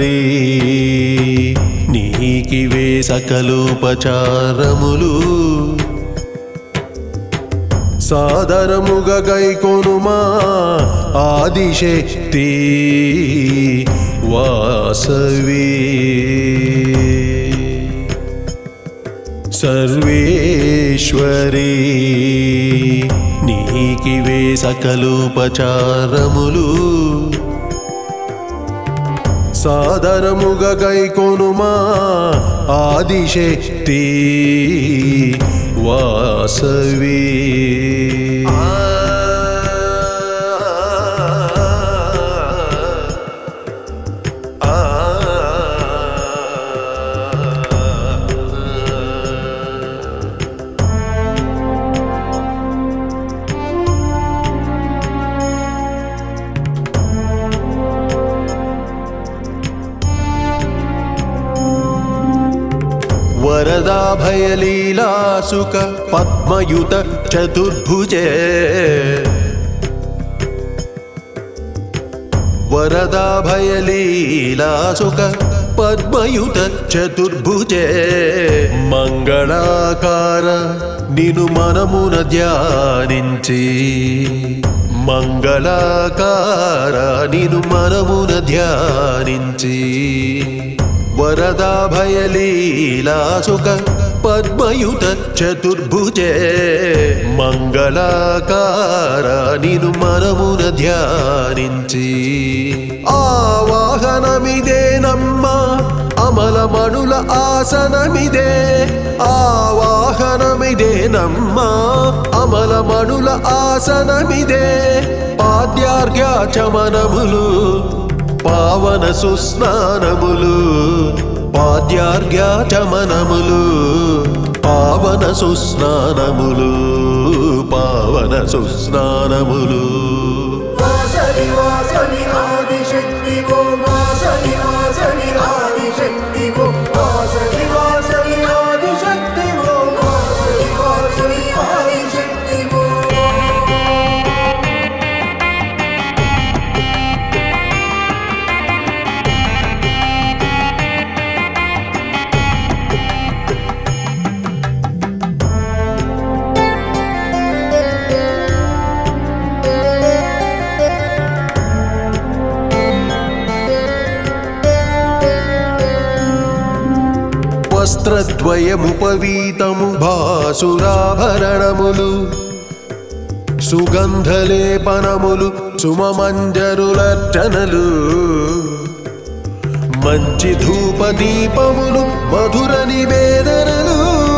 సర్వేశ్వరీ నీకివే సకలోపచారములు సాదరముగ గైకొనుమా ఆదిశక్తి వాసవి సర్వేశ్వరీ నీకివే సకలోపచారములు సాదరముగ గైకొనుమా ఆదిశక్తి వాసవి వరదాభయలీలాసుక పద్మయుత చతుర్భుజే వరదాభయలీలాసుక పద్మయుత చతుర్భుజే మంగళాకార నిను మనమున ధ్యానించి మంగళాకార నిను మనమున ధ్యానించి వరదాభయలీలాసుక పద్మయుత చతుర్భుజే మంగళాకార నిను మనమున ధ్యానించి ఆవాహనమిదేనమ్మా అమలమణుల ఆసనమిదే ఆవాహనమిదేనమ్మా అమలమణుల ఆసనమిదే పాద్యార్ఘ్యాచమనములు పావన సుస్నానములు పాద్యార్ఘ్యాచమనములు పావన సుస్నానములు పావన సుస్నానములు వాసవి వాసవి ఆదిశక్తి ఓ వాసవి వాసవి ఆదిశక్తి ఓ వాసవి వాసవి ఆదిశక్తి ఓ వాసవి వాసవి ఆదిశక్తి ఓ వస్త్రద్వయముపవీతము భాసురాభరణములు సుగంధలేపనములు సుమమంజరులర్చనలు మంచి ధూపదీపములు మధుర నివేదనలు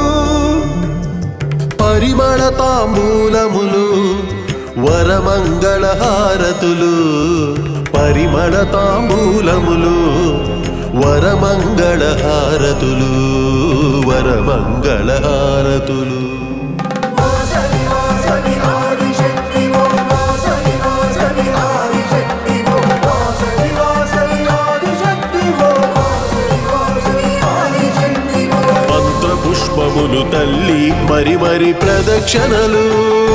పరిమళ తాంబూలములు వరమంగళ హారతులు పరిమళ తాంబూలములు వరమంగళ హారతులు వరమంగళ హారతులు వాసవి వాసవి ఆదిశక్తి ఓ వాసవి వాసవి ఆదిశక్తి ఓ వాసవి వాసవి ఆదిశక్తి ఓ వాసవి వాసవి ఆదిశక్తి ఓ మంత్ర పుష్పములు తల్లి మరి మరి ప్రదక్షిణలు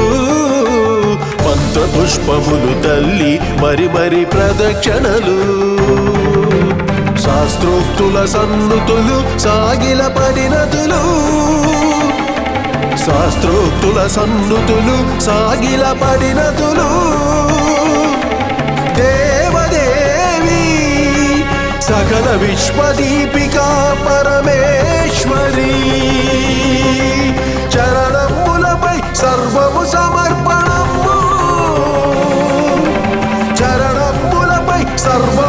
మంత్ర పుష్పములు తల్లి మరి మరి ప్రదక్షిణలు శాస్త్రోక్తుల సన్నుతులు సాగిల పడినతులు శాస్త్రోక్తుల సన్నుతులు సాగిల పడినతులు దేవదేవి సకల విశ్వదీపికా పరమేశ్వరి చరణములపై సర్వము సమర్పణము చరణములపై సర్వ